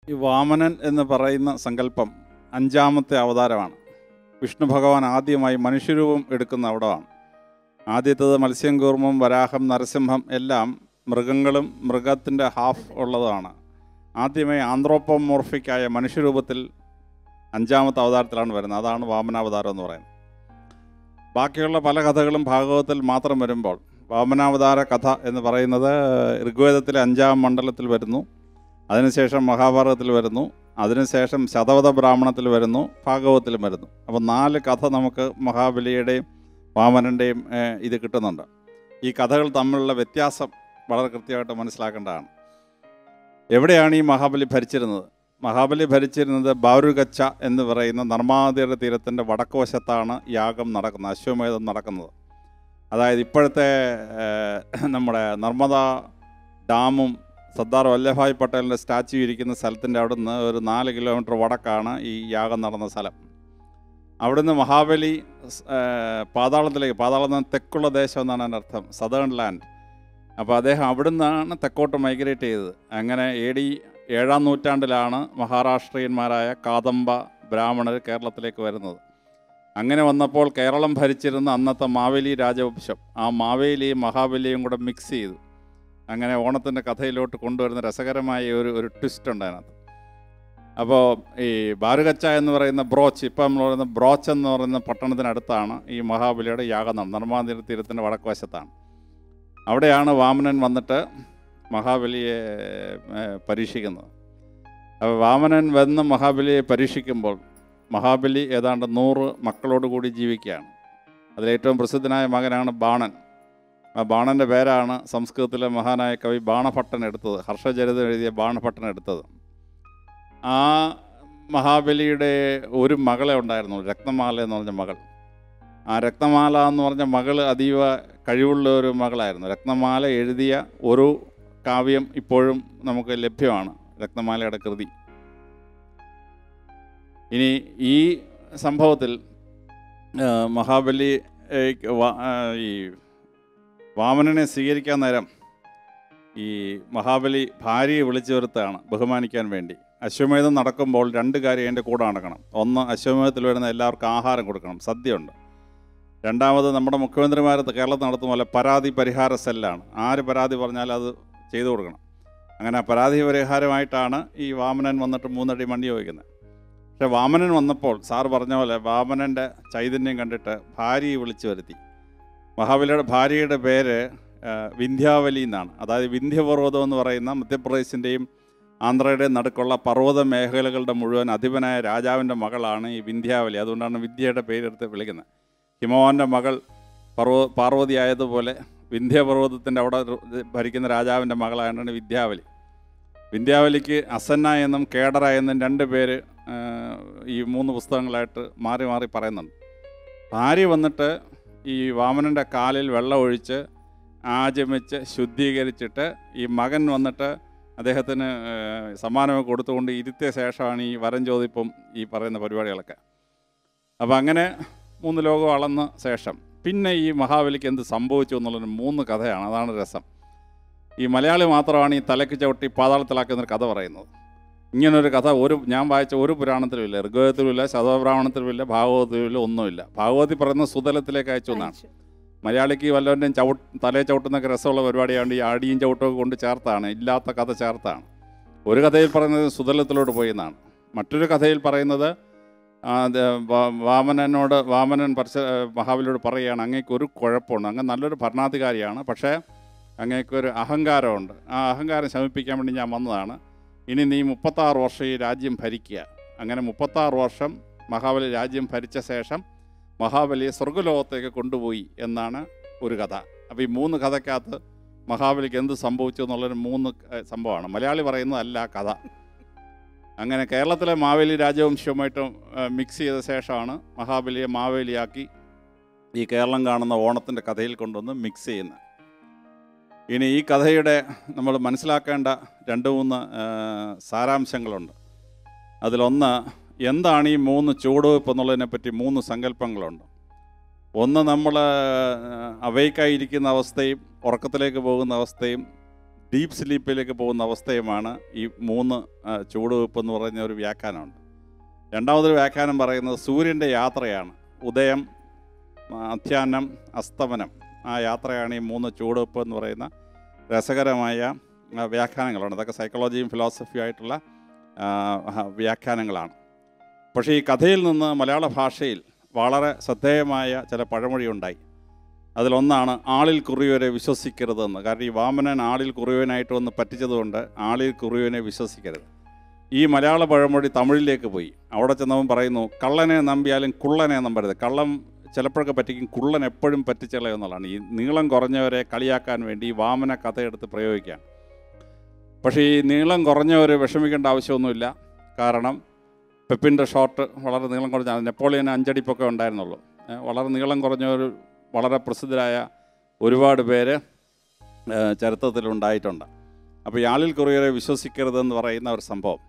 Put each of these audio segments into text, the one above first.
ഈ വാമനൻ എന്ന് പറയുന്ന സങ്കല്പം അഞ്ചാമത്തെ അവതാരമാണ് വിഷ്ണു ഭഗവാൻ ആദ്യമായി മനുഷ്യരൂപം എടുക്കുന്ന അവിടമാണ് ആദ്യത്തേത് മത്സ്യം കൂർമ്മം വരാഹം നരസിംഹം എല്ലാം മൃഗങ്ങളും മൃഗത്തിൻ്റെ ഹാഫ് ഉള്ളതാണ് ആദ്യമായി ആന്ത്രോപ്പോമോർഫിക്കായ മനുഷ്യരൂപത്തിൽ അഞ്ചാമത്തെ അവതാരത്തിലാണ് വരുന്നത് അതാണ് വാമനാവതാരം എന്ന് പറയുന്നത് ബാക്കിയുള്ള പല കഥകളും ഭാഗവതത്തിൽ മാത്രം വരുമ്പോൾ വാമനാവതാര കഥ എന്ന് പറയുന്നത് ഋഗ്വേദത്തിലെ അഞ്ചാം മണ്ഡലത്തിൽ വരുന്നു അതിനുശേഷം മഹാഭാരതത്തിൽ വരുന്നു അതിനുശേഷം ശതവത ബ്രാഹ്മണത്തിൽ വരുന്നു ഭാഗവതത്തിലും വരുന്നു അപ്പോൾ നാല് കഥ നമുക്ക് മഹാബലിയുടെയും വാമനൻ്റെയും ഏഹ്, ഇത് കിട്ടുന്നുണ്ട് ഈ കഥകൾ തമ്മിലുള്ള വ്യത്യാസം വളരെ കൃത്യമായിട്ട് മനസ്സിലാക്കേണ്ടതാണ് എവിടെയാണ് ഈ മഹാബലി ഭരിച്ചിരുന്നത് മഹാബലി ഭരിച്ചിരുന്നത് ബാരുഗച്ച എന്ന് പറയുന്ന നർമാദിയുടെ തീരത്തിൻ്റെ വടക്കുവശത്താണ് യാഗം നടക്കുന്നത് അശ്വമേധം നടക്കുന്നത് അതായത് ഇപ്പോഴത്തെ ഏഹ്, നമ്മുടെ നർമ്മദ ഡാമും സർദാർ വല്ലഭായ് പട്ടേലിൻ്റെ സ്റ്റാച്യു ഇരിക്കുന്ന സ്ഥലത്തിൻ്റെ അവിടെ നിന്ന് ഒരു നാല് കിലോമീറ്റർ വടക്കാണ് ഈ യാഗം നടന്ന സ്ഥലം അവിടുന്ന് മഹാബലി സ്- ഏഹ്, പാതാളത്തിലേക്ക് പാതാളം എന്ന് തെക്കുള്ള ദേശം എന്നാണ് അതിൻ്റെ അർത്ഥം സദേൺ ലാൻഡ് അപ്പോൾ അദ്ദേഹം അവിടുന്നാണ് തെക്കോട്ട് മൈഗ്രേറ്റ് ചെയ്തത് അങ്ങനെ എ ഡി ഏഴാം നൂറ്റാണ്ടിലാണ് മഹാരാഷ്ട്രീയന്മാരായ കാദംബ ബ്രാഹ്മണർ കേരളത്തിലേക്ക് വരുന്നത് അങ്ങനെ വന്നപ്പോൾ കേരളം ഭരിച്ചിരുന്ന അന്നത്തെ മാവേലി രാജവംശം ആ മാവേലിയും മഹാബലിയും കൂടെ മിക്സ് ചെയ്തു അങ്ങനെ ഓണത്തിൻ്റെ കഥയിലോട്ട് കൊണ്ടുവരുന്ന രസകരമായ ഒരു ഒരു ട്വിസ്റ്റ് ഉണ്ട് അതിനകത്ത് അപ്പോൾ ഈ ബാരുകച്ച എന്ന് പറയുന്ന ബ്രോച്ച് ഇപ്പം നമ്മൾ പറയുന്ന ബ്രോച്ച് എന്ന് പറയുന്ന പട്ടണത്തിനടുത്താണ് ഈ മഹാബലിയുടെ യാഗം നടന്നത് നർമാതി തീരത്തിൻ്റെ വടക്ക് വശത്താണ് അവിടെയാണ് വാമനൻ വന്നിട്ട് മഹാബലിയെ ഏഹ്, പരീക്ഷിക്കുന്നത് അപ്പോൾ വാമനൻ വന്ന് മഹാബലിയെ പരീക്ഷിക്കുമ്പോൾ മഹാബലി ഏതാണ്ട് നൂറ് മക്കളോട് കൂടി ജീവിക്കുകയാണ് അതിലേറ്റവും പ്രസിദ്ധനായ മകനാണ് ബാണൻ ആ ബാണൻ്റെ പേരാണ് സംസ്കൃതത്തിലെ മഹാനായ കവി ബാണഭട്ടൻ എടുത്തത് ഹർഷചരിതം എഴുതിയ ബാണഭട്ടൻ എടുത്തത് ആ മഹാബലിയുടെ ഒരു മകളെ ഉണ്ടായിരുന്നു രക്തമാല എന്ന് പറഞ്ഞ മകൾ ആ രക്തമാല എന്ന് പറഞ്ഞ മകൾ അതീവ കഴിവുള്ള ഒരു മകളായിരുന്നു രക്തമാല എഴുതിയ ഒരു കാവ്യം ഇപ്പോഴും നമുക്ക് ലഭ്യമാണ് രക്തമാലയുടെ കൃതി ഇനി ഈ സംഭവത്തിൽ ആ, മഹാബലി ഏക്ക് വാ- ആ, ഈ വാമനനെ സ്വീകരിക്കാൻ നേരം ഈ മഹാബലി ഭാര്യയെ വിളിച്ചു വരുത്താണ് ബഹുമാനിക്കാൻ വേണ്ടി അശ്വമേധം നടക്കുമ്പോൾ രണ്ട് കാര്യം എൻ്റെ കൂടെ നടക്കണം ഒന്ന് അശ്വമേധത്തിൽ വരുന്ന എല്ലാവർക്കും ആഹാരം കൊടുക്കണം സദ്യയുണ്ട് രണ്ടാമത് നമ്മുടെ മുഖ്യമന്ത്രിമാർ കേരളത്തിൽ നടത്തുന്ന പോലെ പരാതി പരിഹാര സെല്ലാണ് ആര് പരാതി പറഞ്ഞാൽ അത് ചെയ്തു കൊടുക്കണം അങ്ങനെ പരാതി പരിഹാരമായിട്ടാണ് ഈ വാമനൻ വന്നിട്ട് മൂന്നടി മണ്ടി ചോദിക്കുന്നത് പക്ഷെ വാമനൻ വന്നപ്പോൾ സാർ പറഞ്ഞ പോലെ വാമനൻ്റെ ചൈതന്യം കണ്ടിട്ട് ഭാര്യയെ വിളിച്ചു വരുത്തി മഹാബലിയുടെ ഭാര്യയുടെ പേര് ആ, വിന്ധ്യാവലി എന്നാണ് അതായത് വിന്ധ്യപർവ്വതം എന്ന് പറയുന്ന മധ്യപ്രദേശിൻ്റെയും ആന്ധ്രയുടെയും നടുക്കുള്ള പർവ്വത മേഖലകളുടെ മുഴുവൻ അധിപനായ രാജാവിൻ്റെ മകളാണ് ഈ വിന്ധ്യാവലി അതുകൊണ്ടാണ് വിദ്യയുടെ പേരെടുത്ത് വിളിക്കുന്നത് ഹിമവാന്റെ മകൾ പർവ്വ പാർവതി ആയതുപോലെ വിന്ധ്യപർവ്വതത്തിൻ്റെ അവിടെ രു- ഭരിക്കുന്ന രാജാവിൻ്റെ മകളായാണ് വിദ്യാവലി വിന്ധ്യാവലിക്ക് അസന്ന എന്നും കേഡറ എന്നും രണ്ട് പേര് ആ, ഈ മൂന്ന് പുസ്തകങ്ങളായിട്ട് മാറി മാറി പറയുന്നുണ്ട് ഭാര്യ വന്നിട്ട് ഈ വാമനൻ്റെ കാലിൽ വെള്ളം ഒഴിച്ച് ആചമിച്ച് ശുദ്ധീകരിച്ചിട്ട് ഈ മകൻ വന്നിട്ട് അദ്ദേഹത്തിന് ആ, സമ്മാനമൊക്കെ കൊടുത്തുകൊണ്ട് ഇരുത്തിയ ശേഷമാണ് ഈ വരം ചോദിപ്പും ഈ പറയുന്ന പരിപാടികളൊക്കെ അപ്പോൾ അങ്ങനെ മൂന്ന് ലോകം അളന്ന ശേഷം പിന്നെ ഈ മഹാബലിക്ക് എന്ത് സംഭവിച്ചു എന്നുള്ളൊരു മൂന്ന് കഥയാണ് അതാണ് രസം ഈ മലയാളി മാത്രമാണ് ഈ തലയ്ക്ക് ചവിട്ടി പാതാളത്തിലാക്കുന്നൊരു കഥ പറയുന്നത് ഇങ്ങനൊരു കഥ ഒരു ഞാൻ വായിച്ച ഒരു പുരാണത്തിലുമില്ല ഋഗ്വേദത്തിലുമില്ല ശതപ്രാവണത്തിലുമില്ല ഭാഗവതത്തിലുമില്ല ഒന്നുമില്ല ഭാഗവതി പറയുന്ന സുതലത്തിലേക്ക് അയച്ചു എന്നാണ് അയച്ചു. മലയാളിക്ക് വല്ലവൻ്റെയും ചവിട്ട് തലയെ ചവിട്ടുന്നൊക്കെ രസമുള്ള പരിപാടിയാണ് ഈ ആടിയും ചവിട്ടൊക്കെ കൊണ്ട് ചേർത്താണ് ഇല്ലാത്ത കഥ ചേർത്താണ് ഒരു കഥയിൽ പറയുന്നത് സുതലത്തിലോട്ട് പോയി എന്നാണ് മറ്റൊരു കഥയിൽ പറയുന്നത് ആ, ഇത് വാ- വാമനനോട് വാമനൻ പരശ മഹാബലിയോട് പറയുകയാണ് അങ്ങേക്ക് ഒരു കുഴപ്പമുണ്ട് അങ്ങ് നല്ലൊരു ഭരണാധികാരിയാണ് പക്ഷേ അങ്ങേക്കൊരു അഹങ്കാരമുണ്ട് ആ അഹങ്കാരം ശമിപ്പിക്കാൻ വേണ്ടി ഞാൻ വന്നതാണ് ഇനി നീ മുപ്പത്താറ് വർഷം ഈ രാജ്യം ഭരിക്കുക അങ്ങനെ മുപ്പത്താറ് വർഷം മഹാബലി രാജ്യം ഭരിച്ച ശേഷം മഹാബലിയെ സ്വർഗ്ഗലോകത്തേക്ക് കൊണ്ടുപോയി എന്നാണ് ഒരു കഥ അപ്പോൾ ഈ മൂന്ന് കഥയ്ക്കകത്ത് മഹാബലിക്ക് എന്ത് സംഭവിച്ചു എന്നുള്ളൊരു മൂന്ന് ഏഹ്, സംഭവമാണ് മലയാളി പറയുന്നതല്ല ആ കഥ അങ്ങനെ കേരളത്തിലെ മാവേലി രാജവംശവുമായിട്ട് ഏഹ്, മിക്സ് ചെയ്ത ശേഷമാണ് മഹാബലിയെ മാവേലിയാക്കി ഈ കേരളം കാണുന്ന ഓണത്തിൻ്റെ കഥയിൽ കൊണ്ടുവന്ന് മിക്സ് ചെയ്യുന്നത് ഇനി ഈ കഥയുടെ നമ്മൾ മനസ്സിലാക്കേണ്ട രണ്ട് മൂന്ന് ഏഹ്, സാരാംശങ്ങളുണ്ട് അതിലൊന്ന് എന്താണ് ഈ മൂന്ന് ചുവടുവെപ്പ് എന്നുള്ളതിനെ പറ്റി മൂന്ന് സങ്കല്പങ്ങളുണ്ട് ഒന്ന് നമ്മൾ അവയ്ക്കായിരിക്കുന്ന അവസ്ഥയും ഉറക്കത്തിലേക്ക് പോകുന്ന അവസ്ഥയും ഡീപ്പ് സ്ലീപ്പിലേക്ക് പോകുന്ന അവസ്ഥയുമാണ് ഈ മൂന്ന് ആ, ചുവടുവെപ്പ് എന്ന് പറയുന്ന ഒരു വ്യാഖ്യാനമുണ്ട് രണ്ടാമതൊരു വ്യാഖ്യാനം പറയുന്നത് സൂര്യൻ്റെ യാത്രയാണ് ഉദയം ആ, അധ്യാനം അസ്തമനം ആ യാത്രയാണ് ഈ മൂന്ന് ചുവടുവെപ്പ് എന്ന് പറയുന്ന രസകരമായ ആ, വ്യാഖ്യാനങ്ങളാണ് അതൊക്കെ സൈക്കോളജിയും ഫിലോസഫിയും ആയിട്ടുള്ള ആ, ആ, വ്യാഖ്യാനങ്ങളാണ് പക്ഷേ ഈ കഥയിൽ നിന്ന് മലയാള ഭാഷയിൽ വളരെ ശ്രദ്ധേയമായ ചില പഴമൊഴിയുണ്ടായി അതിലൊന്നാണ് ആളിൽ കുറിയവരെ വിശ്വസിക്കരുതെന്ന് കാരണം ഈ വാമനൻ ആളിൽ കുറിയവനായിട്ട് വന്ന് പറ്റിച്ചതുകൊണ്ട് ആളിൽ കുറിയവനെ വിശ്വസിക്കരുത് ഈ മലയാള പഴമൊഴി തമിഴിലേക്ക് പോയി അവിടെ ചെന്നവൻ പറയുന്നു കള്ളനെ നമ്പിയാലും കുള്ളനെ നമ്പരുത് കള്ളം ചിലപ്പോഴൊക്കെ പറ്റിക്കും കുള്ളൻ എപ്പോഴും പറ്റിച്ചളയുന്നതാണ് ഈ നീളം കുറഞ്ഞവരെ കളിയാക്കാൻ വേണ്ടി ഈ വാമന കഥയെടുത്ത് പ്രയോഗിക്കുകയാണ് പക്ഷേ ഈ നീളം കുറഞ്ഞവർ വിഷമിക്കേണ്ട ആവശ്യമൊന്നുമില്ല കാരണം പെപ്പിൻ്റെ ഷോട്ട് വളരെ നീളം കുറഞ്ഞ നെപ്പോളിയന് അഞ്ചടിപ്പൊക്കെ ഉണ്ടായിരുന്നുള്ളൂ ഏ, വളരെ നീളം കുറഞ്ഞവർ വളരെ പ്രസിദ്ധരായ ഒരുപാട് പേര് ഏ, ചരിത്രത്തിലുണ്ടായിട്ടുണ്ട് അപ്പോൾ ഈ ആളിൽ കുറിയരെ വിശ്വസിക്കരുതെന്ന് പറയുന്ന ഒരു സംഭവം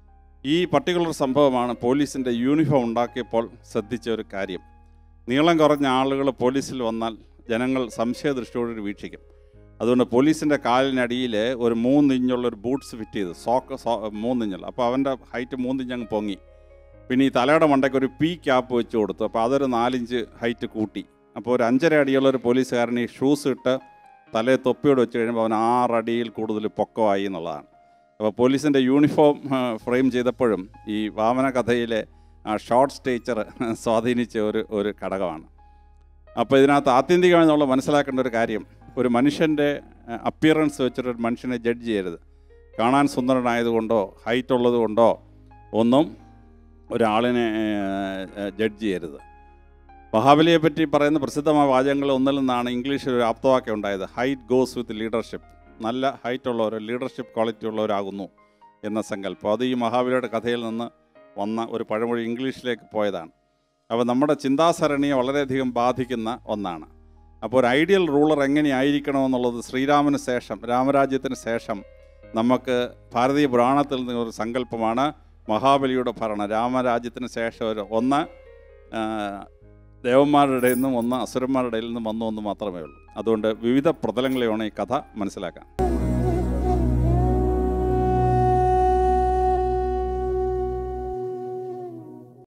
ഈ പർട്ടിക്കുലർ സംഭവമാണ് പോലീസിൻ്റെ യൂണിഫോം ഉണ്ടാക്കിയപ്പോൾ ശ്രദ്ധിച്ച ഒരു കാര്യം നീളം കുറഞ്ഞ ആളുകൾ പോലീസിൽ വന്നാൽ ജനങ്ങൾ സംശയദൃഷ്ടിയോട് വീക്ഷിക്കും അതുകൊണ്ട് പോലീസിൻ്റെ കാലിനടിയിൽ ഒരു മൂന്നിഞ്ചുള്ള ഒരു ബൂട്ട്സ് ഫിറ്റ് ചെയ്തു സോക്ക് സോ മൂന്നിഞ്ചുള്ള അപ്പോൾ അവൻ്റെ ഹൈറ്റ് മൂന്നിഞ്ച് അങ്ങ് പൊങ്ങി പിന്നെ ഈ തലയുടെ മണ്ടയ്ക്ക് ഒരു പി ക്യാപ്പ് വെച്ച് കൊടുത്തു അപ്പോൾ അതൊരു നാലിഞ്ച് ഹൈറ്റ് കൂട്ടി അപ്പോൾ ഒരു അഞ്ചര അടിയുള്ള ഒരു പോലീസുകാരൻ ഈ ഷൂസ് ഇട്ട് തലയെ തൊപ്പിയോട് വെച്ച് കഴിയുമ്പോൾ അവൻ ആറടിയിൽ കൂടുതൽ പൊക്കമായി എന്നുള്ളതാണ് അപ്പോൾ പോലീസിൻ്റെ യൂണിഫോം ഫ്രെയിം ചെയ്തപ്പോഴും ഈ വാമന കഥയിലെ ആ ഷോർട്ട് സ്റ്റേച്ചർ സ്വാധീനിച്ച ഒരു ഒരു ഘടകമാണ് അപ്പോൾ ഇതിനകത്ത് ആത്യന്തികമായി നമ്മൾ മനസ്സിലാക്കേണ്ട ഒരു കാര്യം ഒരു മനുഷ്യൻ്റെ അപ്പിയറൻസ് വെച്ചിട്ട് ഒരു മനുഷ്യനെ ജഡ്ജ് ചെയ്യരുത് കാണാൻ സുന്ദരനായതുകൊണ്ടോ ഹൈറ്റ് ഉള്ളത് കൊണ്ടോ ഒന്നും ഒരാളിനെ ജഡ്ജ് ചെയ്യരുത് മഹാബലിയെ പറ്റി പറയുന്ന പ്രസിദ്ധമായ വാചകങ്ങൾ ഒന്നിൽ നിന്നാണ് ഇംഗ്ലീഷിൽ ഒരു ആപ്തവാക്യം ഉണ്ടായത് ഹൈറ്റ് ഗോസ് വിത്ത് ലീഡർഷിപ്പ് നല്ല ഹൈറ്റ് ഉള്ളവർ ലീഡർഷിപ്പ് ക്വാളിറ്റി ഉള്ളവരാകുന്നു എന്ന സങ്കല്പം അത് ഈ മഹാബലിയുടെ കഥയിൽ നിന്ന് വന്ന ഒരു പഴമൊഴി ഇംഗ്ലീഷിലേക്ക് പോയതാണ് അപ്പോൾ നമ്മുടെ ചിന്താസരണിയെ വളരെയധികം ബാധിക്കുന്ന ഒന്നാണ് അപ്പോൾ ഒരു ഐഡിയൽ റൂളർ എങ്ങനെയായിരിക്കണമെന്നുള്ളത് ശ്രീരാമന് ശേഷം രാമരാജ്യത്തിന് ശേഷം നമുക്ക് ഭാരതീയ പുരാണത്തിൽ നിന്ന് ഒരു സങ്കല്പമാണ് മഹാബലിയുടെ ഭരണം രാമരാജ്യത്തിന് ശേഷം ഒരു ഒന്ന് ആ, ദേവന്മാരുടെ ഇടയിൽ നിന്നും ഒന്ന് അസുരന്മാരുടെ ഇടയിൽ നിന്നും വന്നു എന്ന് മാത്രമേ ഉള്ളൂ അതുകൊണ്ട് വിവിധ പ്രതലങ്ങളെയാണ് ഈ കഥ മനസ്സിലാക്കാൻ